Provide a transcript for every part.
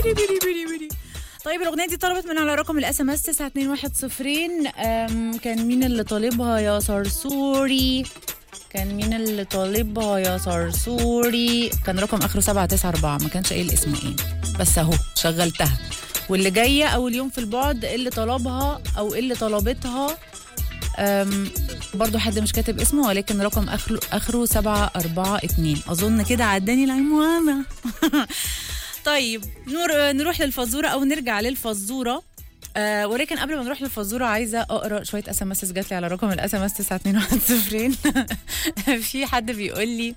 بيري بيري بيري بيري طيب الاغنيه دي طلبت من على رقم الاس ام اس 921 كان مين اللي طالبها يا صرصوري كان مين اللي طالبها يا صرصوري كان رقم اخره 794 ما كانش قايل اسمه ايه بس اهو شغلتها واللي جايه اول يوم في البعد اللي طلبها او اللي طلبتها أم، برضو حد مش كاتب اسمه ولكن رقم اخره اخره 742 اظن كده عداني العنوانه طيب نور نروح للفزوره او نرجع للفزوره آه ولكن قبل ما نروح للفزوره عايزه اقرا شويه اس ام اس جات لي على رقم الاس ام اس 921 في حد بيقول لي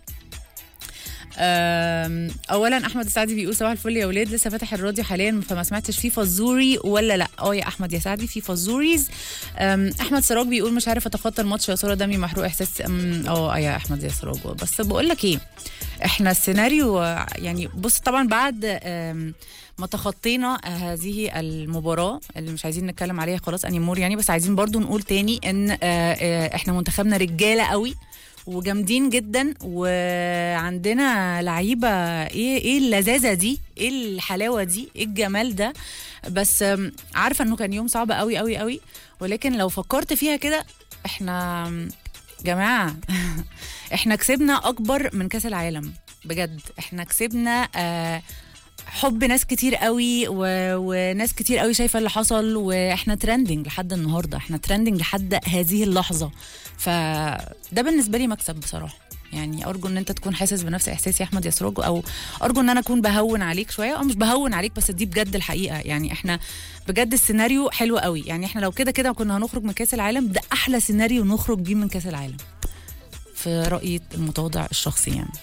آم، اولا احمد السعدي بيقول صباح الفل يا ولاد لسه فاتح الراديو حاليا فما سمعتش فيه فزوري ولا لا اه يا احمد يا سعدي في فزوريز أم، احمد سراج بيقول مش عارف اتخطى الماتش يا ساره دمي محروق احساس أم، اه يا احمد يا سراج بس بقول لك ايه احنا السيناريو آه، يعني بص طبعا بعد أم، ما تخطينا هذه المباراة اللي مش عايزين نتكلم عليها خلاص انيمور يعني بس عايزين برضو نقول تاني ان آه، آه، احنا منتخبنا رجالة قوي وجامدين جدا وعندنا لعيبه ايه ايه اللذاذه دي ايه الحلاوه دي ايه الجمال ده بس آم، عارفه انه كان يوم صعب قوي قوي قوي ولكن لو فكرت فيها كده احنا آم، جماعه احنا كسبنا اكبر من كاس العالم بجد احنا كسبنا آه حب ناس كتير قوي و... وناس كتير قوي شايفه اللي حصل واحنا ترندنج لحد النهارده احنا ترندنج لحد هذه اللحظه فده بالنسبه لي مكسب بصراحه يعني ارجو ان انت تكون حاسس بنفس احساسي يا احمد يا سراج او ارجو ان انا اكون بهون عليك شويه او مش بهون عليك بس دي بجد الحقيقه يعني احنا بجد السيناريو حلو قوي يعني احنا لو كده كده كنا هنخرج من كاس العالم ده احلى سيناريو نخرج بيه من كاس العالم في رايي المتواضع الشخصي يعني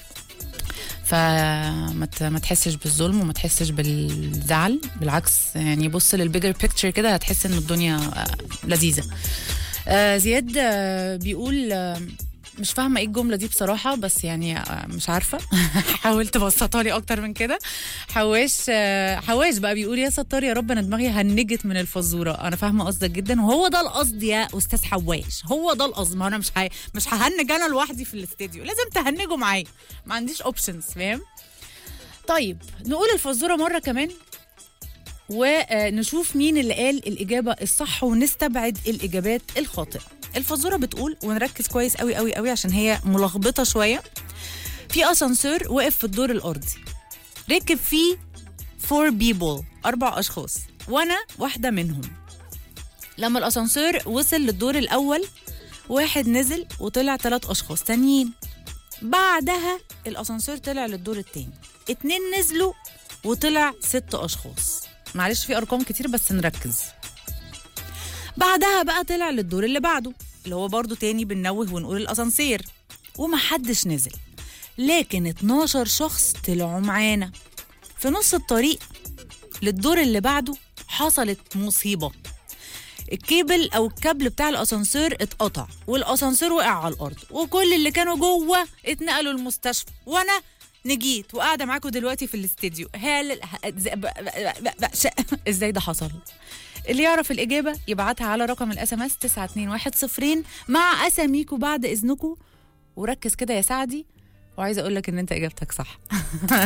فما ت- ما تحسش بالظلم وما تحسش بالزعل بالعكس يعني بص للبيجر بيكتشر كده هتحس ان الدنيا آه، لذيذه آه، زياد آه، بيقول آه، مش فاهمه ايه الجمله دي بصراحه بس يعني آه، مش عارفه حاولت ابسطها لي اكتر من كده حواش آه، حواش بقى بيقول يا ستار يا رب انا دماغي هنجت من الفزوره انا فاهمه قصدك جدا وهو ده القصد يا استاذ حواش هو ده القصد ما انا مش ه... مش ههنج انا لوحدي في الاستديو لازم تهنجوا معايا ما عنديش اوبشنز فاهم طيب نقول الفزوره مره كمان ونشوف مين اللي قال الإجابة الصح ونستبعد الإجابات الخاطئة الفزورة بتقول ونركز كويس قوي قوي قوي عشان هي ملخبطة شوية في أسانسير وقف في الدور الأرضي ركب فيه فور بيبل أربع أشخاص وأنا واحدة منهم لما الأسانسير وصل للدور الأول واحد نزل وطلع ثلاث أشخاص تانيين بعدها الأسانسير طلع للدور التاني اتنين نزلوا وطلع ست أشخاص معلش في أرقام كتير بس نركز بعدها بقى طلع للدور اللي بعده اللي هو برضو تاني بننوه ونقول الأسانسير ومحدش نزل لكن 12 شخص طلعوا معانا في نص الطريق للدور اللي بعده حصلت مصيبة الكيبل او الكابل بتاع الاسانسير اتقطع والاسانسير وقع على الارض وكل اللي كانوا جوه اتنقلوا المستشفى وانا نجيت وقاعده معاكم دلوقتي في الاستديو هل ه- ز- ب- ب- ب- ب- ش- ازاي ده حصل اللي يعرف الاجابه يبعتها على رقم الاس ام اس 921 مع اساميكم بعد اذنكم وركز كده يا سعدي وعايزه اقول لك ان انت اجابتك صح